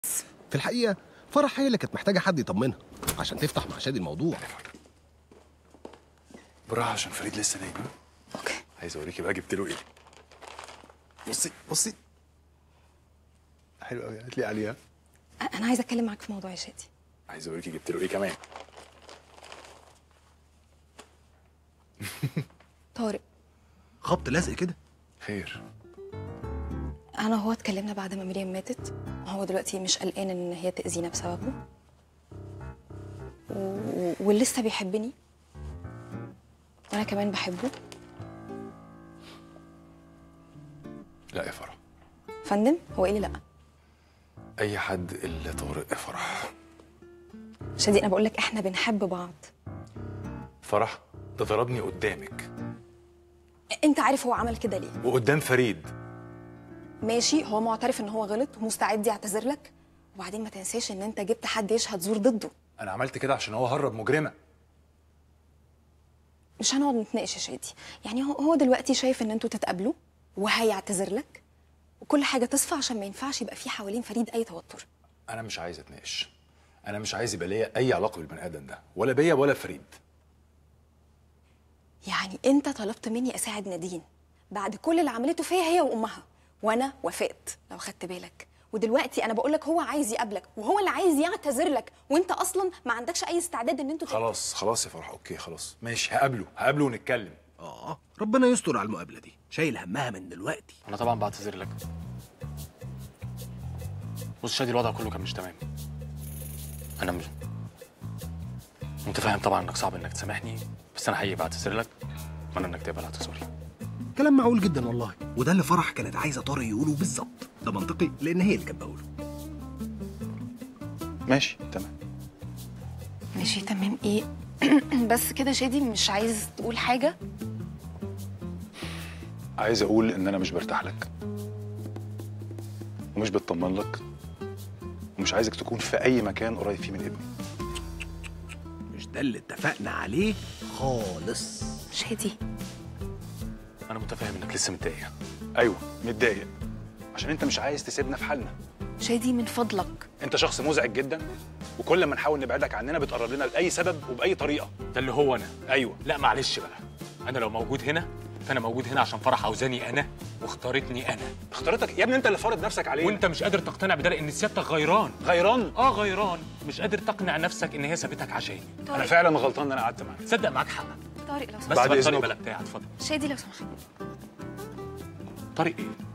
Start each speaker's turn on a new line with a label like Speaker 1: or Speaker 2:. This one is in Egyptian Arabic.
Speaker 1: في الحقيقه فرح هي اللي كانت محتاجه حد يطمنها عشان تفتح مع شادي الموضوع
Speaker 2: بالراحه عشان فريد لسه نايم
Speaker 3: اوكي
Speaker 2: عايز اوريكي بقى جبت له ايه بصي بصي حلو قوي هات لي عليها
Speaker 3: انا عايزه اتكلم معاك في موضوع يا شادي
Speaker 2: عايز اوريكي جبت له ايه كمان
Speaker 3: طارق
Speaker 1: خبط لازق كده
Speaker 2: خير
Speaker 3: انا وهو اتكلمنا بعد ما مريم ماتت هو دلوقتي مش قلقان ان هي تاذينا بسببه و... ولسه بيحبني وانا كمان بحبه
Speaker 2: لا يا فرح
Speaker 3: فندم هو ايه اللي لا
Speaker 2: اي حد الا طارق يا فرح
Speaker 3: شادي انا بقول لك احنا بنحب بعض
Speaker 2: فرح ده ضربني قدامك
Speaker 3: انت عارف هو عمل كده ليه
Speaker 2: وقدام فريد
Speaker 3: ماشي هو معترف ان هو غلط ومستعد يعتذر لك وبعدين ما تنساش ان انت جبت حد يشهد زور ضده
Speaker 2: انا عملت كده عشان هو هرب مجرمه
Speaker 3: مش هنقعد نتناقش يا شادي يعني هو هو دلوقتي شايف ان انتوا تتقابلوا وهيعتذر لك وكل حاجه تصفى عشان ما ينفعش يبقى في حوالين فريد اي توتر
Speaker 2: انا مش عايز اتناقش انا مش عايز يبقى ليا اي علاقه بالبني ادم ده ولا بيا ولا فريد
Speaker 3: يعني انت طلبت مني اساعد نادين بعد كل اللي عملته فيا هي وامها وانا وافقت لو خدت بالك ودلوقتي انا بقول لك هو عايز يقابلك وهو اللي عايز يعتذر لك وانت اصلا ما عندكش اي استعداد ان انتوا
Speaker 2: خلاص خلاص يا فرح اوكي خلاص ماشي هقابله هقابله ونتكلم
Speaker 1: اه ربنا يستر على المقابله دي شايل همها من دلوقتي
Speaker 4: انا طبعا بعتذر لك بص شادي الوضع كله كان مش تمام انا مش متفاهم طبعا انك صعب انك تسامحني بس انا حقيقي بعتذر لك اتمنى انك تقبل اعتذاري
Speaker 1: كلام معقول جدا والله وده اللي فرح كانت عايزه طارق يقوله بالظبط ده منطقي لان هي اللي كانت بقوله
Speaker 2: ماشي تمام
Speaker 3: ماشي تمام ايه بس كده شادي مش عايز تقول حاجه
Speaker 2: عايز اقول ان انا مش برتاح لك ومش بطمن لك ومش عايزك تكون في اي مكان قريب فيه من ابني
Speaker 1: مش ده اللي اتفقنا عليه خالص
Speaker 3: شادي
Speaker 4: انا متفاهم انك لسه متضايق
Speaker 2: ايوه متضايق عشان انت مش عايز تسيبنا في حالنا
Speaker 3: شادي من فضلك
Speaker 2: انت شخص مزعج جدا وكل ما نحاول نبعدك عننا بتقرب لنا لاي سبب وباي طريقه
Speaker 4: ده اللي هو انا
Speaker 2: ايوه
Speaker 4: لا معلش بقى انا لو موجود هنا فانا موجود هنا عشان فرح عاوزاني انا واختارتني انا
Speaker 2: اختارتك يا ابني انت اللي فارض نفسك عليه
Speaker 4: وانت مش قادر تقتنع بده لان سيادتك غيران
Speaker 2: غيران
Speaker 4: اه غيران مش قادر تقنع نفسك ان هي سابتك عشاني
Speaker 2: انا فعلا غلطان ان انا قعدت معاك
Speaker 4: تصدق معاك حق
Speaker 3: طارق لو
Speaker 4: بس
Speaker 3: سمحت
Speaker 2: بعد
Speaker 4: بقى
Speaker 2: إذنك.
Speaker 4: طارق بلا بتاع اتفضل
Speaker 3: شادي لو سمحت
Speaker 4: طارق ايه